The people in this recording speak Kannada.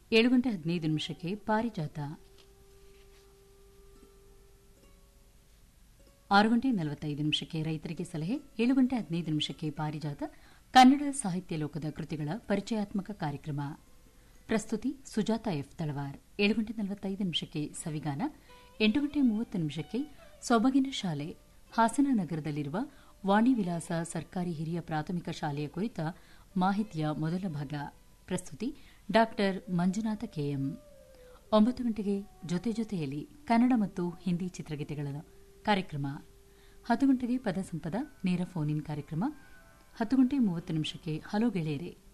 ಏಳು ಗಂಟೆ ಹದಿನೈದು ನಿಮಿಷಕ್ಕೆ ಪಾರಿಜಾತ ಆರು ಗಂಟೆ ನಲವತ್ತೈದು ನಿಮಿಷಕ್ಕೆ ರೈತರಿಗೆ ಸಲಹೆ ಏಳು ಗಂಟೆ ಹದಿನೈದು ನಿಮಿಷಕ್ಕೆ ಪಾರಿಜಾತ ಕನ್ನಡ ಸಾಹಿತ್ಯ ಲೋಕದ ಕೃತಿಗಳ ಪರಿಚಯಾತ್ಮಕ ಕಾರ್ಯಕ್ರಮ ಪ್ರಸ್ತುತಿ ಸುಜಾತ ಎಫ್ ತಳವಾರ್ ಏಳು ಗಂಟೆ ನಲವತ್ತೈದು ನಿಮಿಷಕ್ಕೆ ಸವಿಗಾನ ಎಂಟು ಗಂಟೆ ಮೂವತ್ತು ನಿಮಿಷಕ್ಕೆ ಸೊಬಗಿನ ಶಾಲೆ ಹಾಸನ ನಗರದಲ್ಲಿರುವ ವಾಣಿ ವಿಲಾಸ ಸರ್ಕಾರಿ ಹಿರಿಯ ಪ್ರಾಥಮಿಕ ಶಾಲೆಯ ಕುರಿತ ಮಾಹಿತಿಯ ಮೊದಲ ಭಾಗ ಪ್ರಸ್ತುತಿ ಡಾ ಮಂಜುನಾಥ ಕೆಎಂ ಒಂಬತ್ತು ಗಂಟೆಗೆ ಜೊತೆ ಜೊತೆಯಲ್ಲಿ ಕನ್ನಡ ಮತ್ತು ಹಿಂದಿ ಚಿತ್ರಗೀತೆಗಳ ಕಾರ್ಯಕ್ರಮ ಹತ್ತು ಗಂಟೆಗೆ ಪದ ಸಂಪದ ನೇರ ಫೋನ್ ಇನ್ ಕಾರ್ಯಕ್ರಮ ಹತ್ತು ಗಂಟೆ ಮೂವತ್ತು ನಿಮಿಷಕ್ಕೆ ಹಲೋ ಗೆಳೆಯರೆ